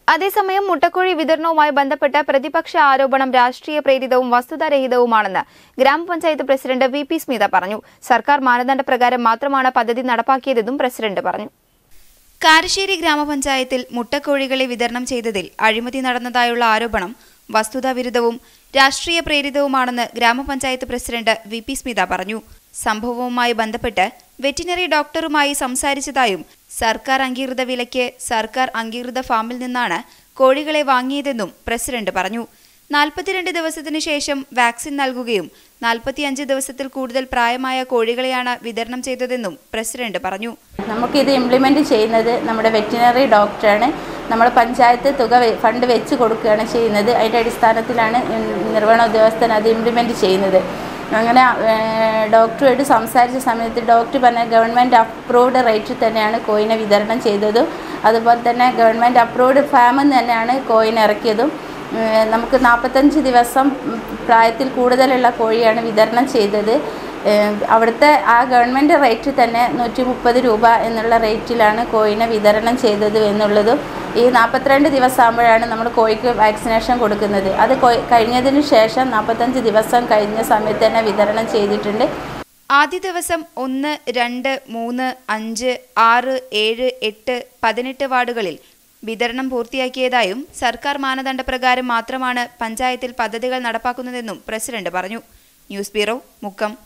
അതേസമയം മുട്ടക്കോഴി വിതരണവുമായി ബന്ധപ്പെട്ട പ്രതിപക്ഷ ആരോപണം രാഷ്ട്രീയ പ്രേരിതവും വസ്തുതാരഹിതവുമാണെന്ന് ഗ്രാമപഞ്ചായത്ത് പ്രസിഡന്റ് വി പി സ്മിത പറഞ്ഞു സർക്കാർ മാനദണ്ഡപ്രകാരം മാത്രമാണ് പദ്ധതി നടപ്പാക്കിയതെന്നും പ്രസിഡന്റ് പറഞ്ഞു കാരശ്ശേരി ഗ്രാമപഞ്ചായത്തിൽ മുട്ടക്കോഴികളെ വിതരണം ചെയ്തതിൽ അഴിമതി നടന്നതായുള്ള ആരോപണം വസ്തുതാവിരുദ്ധവും രാഷ്ട്രീയ പ്രേരിതവുമാണെന്ന് ഗ്രാമപഞ്ചായത്ത് പ്രസിഡന്റ് വി പി സ്മിത പറഞ്ഞു സംഭവവുമായി ബന്ധപ്പെട്ട് വെറ്റിനറി ഡോക്ടറുമായി സംസാരിച്ചതായും സർക്കാർ അംഗീകൃത വിലയ്ക്ക് സർക്കാർ അംഗീകൃത ഫാമിൽ നിന്നാണ് കോഴികളെ വാങ്ങിയതെന്നും പ്രസിഡന്റ് പറഞ്ഞു നാൽപ്പത്തിരണ്ട് ദിവസത്തിനു ശേഷം വാക്സിൻ നൽകുകയും നാൽപ്പത്തിയഞ്ച് ദിവസത്തിൽ കൂടുതൽ പ്രായമായ കോഴികളെയാണ് വിതരണം ചെയ്തതെന്നും പ്രസിഡന്റ് പറഞ്ഞു നമുക്കിത് ഇംപ്ലിമെൻറ്റ് ചെയ്യുന്നത് നമ്മുടെ വെറ്റിനറി ഡോക്ടറാണ് നമ്മൾ പഞ്ചായത്ത് തുക വെ- ഫണ്ട് വെച്ച് കൊടുക്കുകയാണ് ചെയ്യുന്നത് അതിൻ്റെ അടിസ്ഥാനത്തിലാണ് ഉം നിർവഹണ ഉദ്യോഗസ്ഥൻ അത് ഇംപ്ലിമെൻറ്റ് ചെയ്യുന്നത് അങ്ങനെ ഏഹ്, ഡോക്ടറുമായിട്ട് സംസാരിച്ച സമയത്ത് ഡോക്ടർ പറഞ്ഞ ഗവൺമെൻറ് അപ്രൂവ്ഡ് റേറ്റിൽ തന്നെയാണ് കോയിനെ വിതരണം ചെയ്തതും അതുപോലെ തന്നെ ഗവൺമെൻറ് അപ്രൂവ്ഡ് ഫാമിൽ നിന്ന് തന്നെയാണ് കോയിൻ ഇറക്കിയതും ഏഹ്, നമുക്ക് നാൽപ്പത്തഞ്ച് ദിവസം ഉം, പ്രായത്തിൽ കൂടുതലുള്ള കോഴിയാണ് വിതരണം ചെയ്തത് ഏഹ് അവിടുത്തെ ആ ഗവൺമെൻറ് റേറ്റിൽ തന്നെ നൂറ്റി മുപ്പത് രൂപ എന്നുള്ള റേറ്റിലാണ് കോഴിനെ വിതരണം ചെയ്തത് എന്നുള്ളതും ഈ നാൽപ്പത്തിരണ്ട് ദിവസം ആകുമ്പോഴാണ് നമ്മൾ കോഴിക്ക് വാക്സിനേഷൻ കൊടുക്കുന്നത് അത് കൊ- കഴിഞ്ഞതിന് ശേഷം നാൽപ്പത്തഞ്ച് ദിവസം കഴിഞ്ഞ സമയത്ത് തന്നെ വിതരണം ചെയ്തിട്ടുണ്ട് ആദ്യ ദിവസം ഒന്ന് രണ്ട് മൂന്ന് അഞ്ച് ആറ് ഏഴ് എട്ട് പതിനെട്ട് വാർഡുകളിൽ വിതരണം പൂർത്തിയാക്കിയതായും സർക്കാർ മാനദണ്ഡപ്രകാരം മാത്രമാണ് പഞ്ചായത്തിൽ പദ്ധതികൾ നടപ്പാക്കുന്നതെന്നും പ്രസിഡന്റ് പറഞ്ഞു ന്യൂസ് ബ്യൂറോ മുക്കം